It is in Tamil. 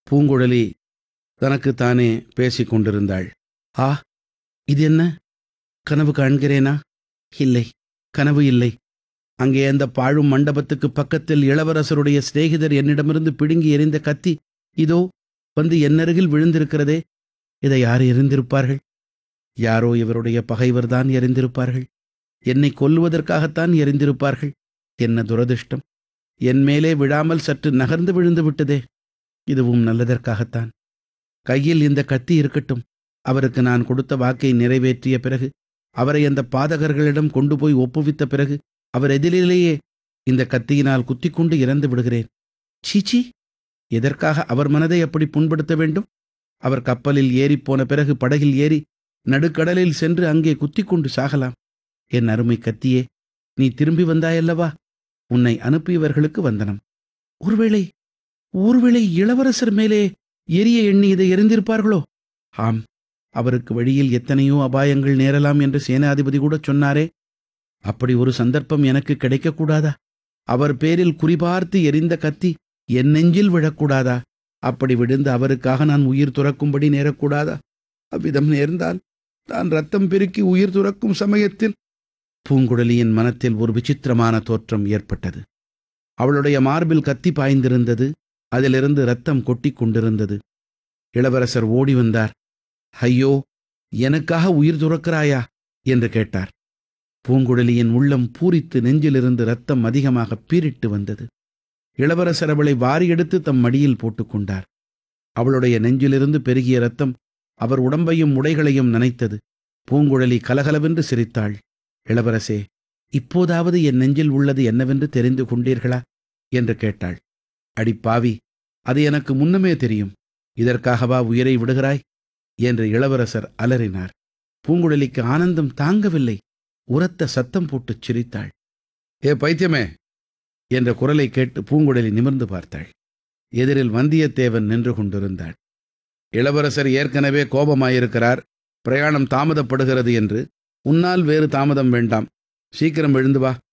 பூங்குழலி தனக்குத்தானே பேசிக் கொண்டிருந்தாள் ஆ இது என்ன கனவு காண்கிறேனா இல்லை கனவு இல்லை அங்கே அந்த பாழும் மண்டபத்துக்கு பக்கத்தில் இளவரசருடைய சிநேகிதர் என்னிடமிருந்து பிடுங்கி எறிந்த கத்தி இதோ வந்து என்னருகில் விழுந்திருக்கிறதே இதை யார் எறிந்திருப்பார்கள் யாரோ இவருடைய பகைவர்தான் எறிந்திருப்பார்கள் என்னை கொல்லுவதற்காகத்தான் எறிந்திருப்பார்கள் என்ன துரதிர்ஷ்டம் என் மேலே விழாமல் சற்று நகர்ந்து விழுந்து விட்டதே இதுவும் நல்லதற்காகத்தான் கையில் இந்த கத்தி இருக்கட்டும் அவருக்கு நான் கொடுத்த வாக்கை நிறைவேற்றிய பிறகு அவரை அந்த பாதகர்களிடம் கொண்டு போய் ஒப்புவித்த பிறகு அவர் எதிரிலேயே இந்த கத்தியினால் குத்திக்கொண்டு இறந்து விடுகிறேன் சீச்சி எதற்காக அவர் மனதை அப்படி புண்படுத்த வேண்டும் அவர் கப்பலில் ஏறிப்போன பிறகு படகில் ஏறி நடுக்கடலில் சென்று அங்கே குத்திக்கொண்டு சாகலாம் என் அருமை கத்தியே நீ திரும்பி வந்தாயல்லவா உன்னை அனுப்பியவர்களுக்கு வந்தனம் ஒருவேளை ஒருவேளை இளவரசர் மேலே எரிய எண்ணி இதை எரிந்திருப்பார்களோ ஆம் அவருக்கு வழியில் எத்தனையோ அபாயங்கள் நேரலாம் என்று சேனாதிபதி கூட சொன்னாரே அப்படி ஒரு சந்தர்ப்பம் எனக்கு கிடைக்கக்கூடாதா அவர் பேரில் குறிபார்த்து எரிந்த கத்தி என் நெஞ்சில் விழக்கூடாதா அப்படி விழுந்து அவருக்காக நான் உயிர் துறக்கும்படி நேரக்கூடாதா அவ்விதம் நேர்ந்தால் தான் ரத்தம் பெருக்கி உயிர் துறக்கும் சமயத்தில் பூங்குழலியின் மனத்தில் ஒரு விசித்திரமான தோற்றம் ஏற்பட்டது அவளுடைய மார்பில் கத்தி பாய்ந்திருந்தது அதிலிருந்து ரத்தம் கொட்டிக் கொண்டிருந்தது இளவரசர் ஓடி வந்தார் ஐயோ எனக்காக உயிர் துறக்கிறாயா என்று கேட்டார் பூங்குழலியின் உள்ளம் பூரித்து நெஞ்சிலிருந்து ரத்தம் அதிகமாக பீரிட்டு வந்தது இளவரசர் அவளை வாரி எடுத்து தம் மடியில் போட்டுக்கொண்டார் அவளுடைய நெஞ்சிலிருந்து பெருகிய ரத்தம் அவர் உடம்பையும் உடைகளையும் நனைத்தது பூங்குழலி கலகலவென்று சிரித்தாள் இளவரசே இப்போதாவது என் நெஞ்சில் உள்ளது என்னவென்று தெரிந்து கொண்டீர்களா என்று கேட்டாள் அடிப்பாவி அது எனக்கு முன்னமே தெரியும் இதற்காகவா உயிரை விடுகிறாய் என்று இளவரசர் அலறினார் பூங்குழலிக்கு ஆனந்தம் தாங்கவில்லை உரத்த சத்தம் போட்டுச் சிரித்தாள் ஏ பைத்தியமே என்ற குரலை கேட்டு பூங்குழலி நிமிர்ந்து பார்த்தாள் எதிரில் வந்தியத்தேவன் நின்று கொண்டிருந்தாள் இளவரசர் ஏற்கனவே கோபமாயிருக்கிறார் பிரயாணம் தாமதப்படுகிறது என்று உன்னால் வேறு தாமதம் வேண்டாம் சீக்கிரம் எழுந்து வா